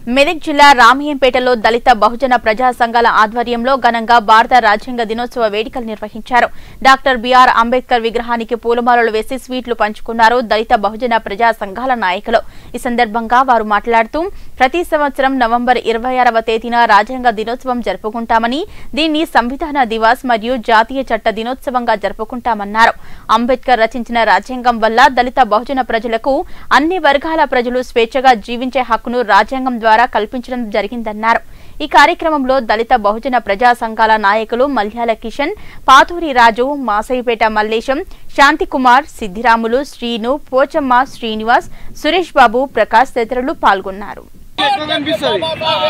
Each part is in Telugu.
మెదక్ జిల్లా రామయ్యంపేటలో దళిత బహుజన ప్రజా సంఘాల ఆధ్వర్యంలో ఘనంగా భారత రాజ్యాంగ దినోత్సవ వేడుకలు నిర్వహించారు డాక్టర్ బిఆర్ అంబేద్కర్ విగ్రహానికి పూలమాలలు వేసి స్వీట్లు పంచుకున్నారు దళిత బహుజన ప్రజా సంఘాల నాయకులు ఈ సందర్భంగా వారు మాట్లాడుతూ ప్రతి సంవత్సరం నవంబర్ ఇరవై ఆరవ తేదీన రాజ్యాంగ దినోత్సవం జరుపుకుంటామని దీన్ని సంవిధాన దివాస్ మరియు జాతీయ చట్ట దినోత్సవంగా జరుపుకుంటామన్నారు అంబేద్కర్ రచించిన రాజ్యాంగం వల్ల దళిత బహుజన ప్రజలకు అన్ని వర్గాల ప్రజలు స్వేచ్ఛగా జీవించే హక్కును రాజ్యాంగం ద్వారా కల్పించడం జరిగిందన్నారు ఈ కార్యక్రమంలో దళిత బహుజన ప్రజా సంఘాల నాయకులు మల్యాల కిషన్ పాతూరి రాజు మాసైపేట మల్లేశం శాంతికుమార్ సిద్దిరాములు శ్రీను పోచమ్మ శ్రీనివాస్ సురేష్ బాబు ప్రకాష్ తదితరులు పాల్గొన్నారు ఎక్కువ కనిపిస్తుంది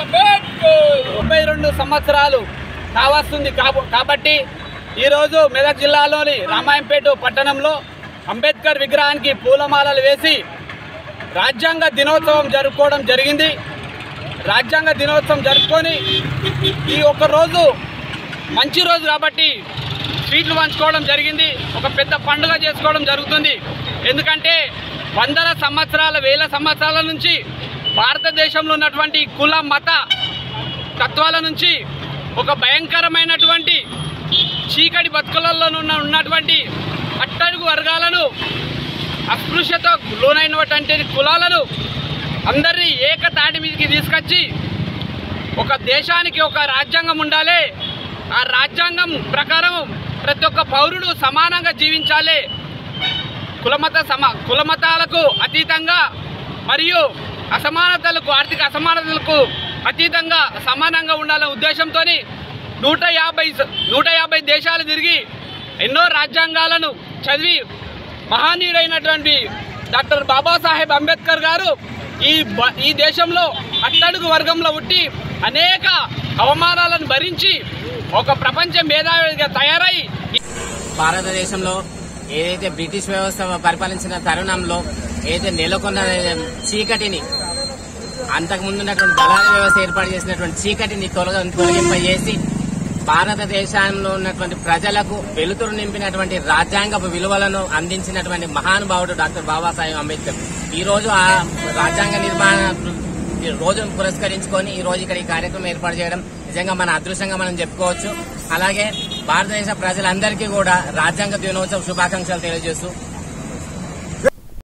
ముప్పై రెండు సంవత్సరాలు కావస్తుంది కాబ- కాబట్టి ఈరోజు మెదక్ జిల్లాలోని రామాయంపేట పట్టణంలో అంబేద్కర్ విగ్రహానికి పూలమాలలు వేసి రాజ్యాంగ దినోత్సవం జరుపుకోవడం జరిగింది రాజ్యాంగ దినోత్సవం జరుపుకొని ఈ ఒక్క రోజు మంచి రోజు కాబట్టి స్వీట్లు పంచుకోవడం జరిగింది ఒక పెద్ద పండుగ చేసుకోవడం జరుగుతుంది ఎందుకంటే వందల సంవత్సరాల వేల సంవత్సరాల నుంచి భారతదేశంలో ఉన్నటువంటి కుల మత తత్వాల నుంచి ఒక భయంకరమైనటువంటి చీకటి బతుకులలో ఉన్న ఉన్నటువంటి అట్టడుగు వర్గాలను అస్పృశ్యత లోనైనటువంటి కులాలను అందరినీ ఏకతాటి మీదకి తీసుకొచ్చి ఒక దేశానికి ఒక రాజ్యాంగం ఉండాలి ఆ రాజ్యాంగం ప్రకారం ప్రతి ఒక్క పౌరుడు సమానంగా జీవించాలి కులమత సమా కులమతాలకు అతీతంగా మరియు అసమానతలకు ఆర్థిక అసమానతలకు అతీతంగా సమానంగా ఉండాలనే ఉద్దేశంతో నూట యాభై స- నూట యాభై దేశాలు తిరిగి ఎన్నో రాజ్యాంగాలను చదివి మహానీయుడైనటువంటి డాక్టర్ బాబాసాహెబ్ అంబేద్కర్ గారు ఈ బ- ఈ దేశంలో అట్టడుగు వర్గంలో పుట్టి అనేక అవమానాలను భరించి ఒక ప్రపంచ మేధావిగా తయారై భారతదేశంలో ఏదైతే బ్రిటిష్ వ్యవస్థ పరిపాలించిన తరుణంలో ఏదైతే నెలకొన్న చీకటిని అంతకు ముందున్నటువంటి దళాల వ్యవస్థ ఏర్పాటు చేసినటువంటి చీకటిని తొలగ తొలగింపజేసి భారతదేశంలో ఉన్నటువంటి ప్రజలకు వెలుతురు నింపినటువంటి రాజ్యాంగపు విలువలను అందించినటువంటి మహానుభావుడు డాక్టర్ బాబాసాహెబ్ అంబేద్కర్ ఈ రోజు ఆ రాజ్యాంగ నిర్మాణ ఈ రోజును పురస్కరించుకొని ఈ రోజు ఇక్కడ ఈ కార్యక్రమం ఏర్పాటు చేయడం నిజంగా మన అదృష్టంగా మనం చెప్పుకోవచ్చు అలాగే భారతదేశ ప్రజలందరికీ కూడా రాజ్యాంగ దినోత్సవ శుభాకాంక్షలు తెలియజేస్తూ